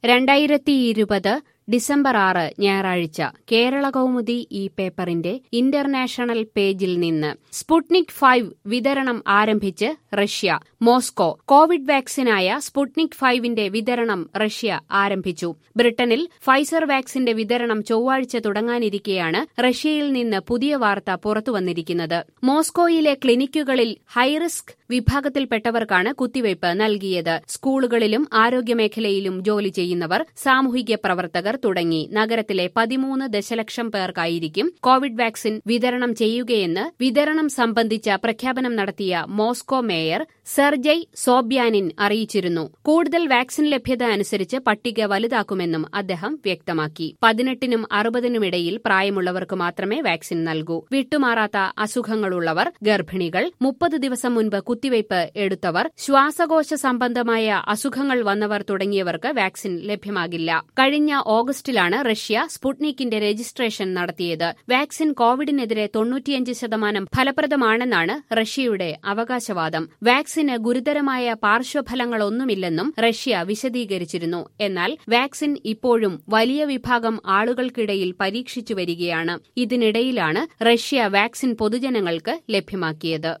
രണ്ടായിരത്തി ഇരുപത് ഡിസംബർ ആറ് ഞായറാഴ്ച കേരള കൗമുദി ഈ പേപ്പറിന്റെ ഇന്റർനാഷണൽ പേജിൽ നിന്ന് സ്പുട്നിക് ഫൈവ് വിതരണം ആരംഭിച്ച് റഷ്യ മോസ്കോ കോവിഡ് വാക്സിനായ സ്പുട്നിക് ഫൈവിന്റെ വിതരണം റഷ്യ ആരംഭിച്ചു ബ്രിട്ടനിൽ ഫൈസർ വാക്സിന്റെ വിതരണം ചൊവ്വാഴ്ച തുടങ്ങാനിരിക്കെയാണ് റഷ്യയിൽ നിന്ന് പുതിയ വാർത്ത പുറത്തുവന്നിരിക്കുന്നത് മോസ്കോയിലെ ക്ലിനിക്കുകളിൽ ഹൈറിസ്ക് വിഭാഗത്തിൽപ്പെട്ടവർക്കാണ് കുത്തിവയ്പ് നൽകിയത് സ്കൂളുകളിലും ആരോഗ്യമേഖലയിലും ജോലി ചെയ്യുന്നവർ സാമൂഹിക പ്രവർത്തകർ തുടങ്ങി നഗരത്തിലെ പതിമൂന്ന് ദശലക്ഷം പേർക്കായിരിക്കും കോവിഡ് വാക്സിൻ വിതരണം ചെയ്യുകയെന്ന് വിതരണം സംബന്ധിച്ച പ്രഖ്യാപനം നടത്തിയ മോസ്കോ മേയർ സെർജയ് സോബ്യാനിൻ അറിയിച്ചിരുന്നു കൂടുതൽ വാക്സിൻ ലഭ്യത അനുസരിച്ച് പട്ടിക വലുതാക്കുമെന്നും അദ്ദേഹം വ്യക്തമാക്കി പതിനെട്ടിനും അറുപതിനുമിടയിൽ പ്രായമുള്ളവർക്ക് മാത്രമേ വാക്സിൻ നൽകൂ വിട്ടുമാറാത്ത അസുഖങ്ങളുള്ളവർ ഗർഭിണികൾ മുപ്പത് ദിവസം മുൻപ് കുത്തിവയ്പ് എടുത്തവർ ശ്വാസകോശ സംബന്ധമായ അസുഖങ്ങൾ വന്നവർ തുടങ്ങിയവർക്ക് വാക്സിൻ ലഭ്യമാകില്ല കഴിഞ്ഞ ഓഗസ്റ്റിലാണ് റഷ്യ സ്പുട്നിക്കിന്റെ രജിസ്ട്രേഷൻ നടത്തിയത് വാക്സിൻ കോവിഡിനെതിരെ തൊണ്ണൂറ്റിയഞ്ച് ശതമാനം ഫലപ്രദമാണെന്നാണ് റഷ്യയുടെ അവകാശവാദം വാക്സിന് ഗുരുതരമായ പാർശ്വഫലങ്ങളൊന്നുമില്ലെന്നും റഷ്യ വിശദീകരിച്ചിരുന്നു എന്നാൽ വാക്സിൻ ഇപ്പോഴും വലിയ വിഭാഗം ആളുകൾക്കിടയിൽ പരീക്ഷിച്ചു വരികയാണ് ഇതിനിടയിലാണ് റഷ്യ വാക്സിൻ പൊതുജനങ്ങൾക്ക് ലഭ്യമാക്കിയത്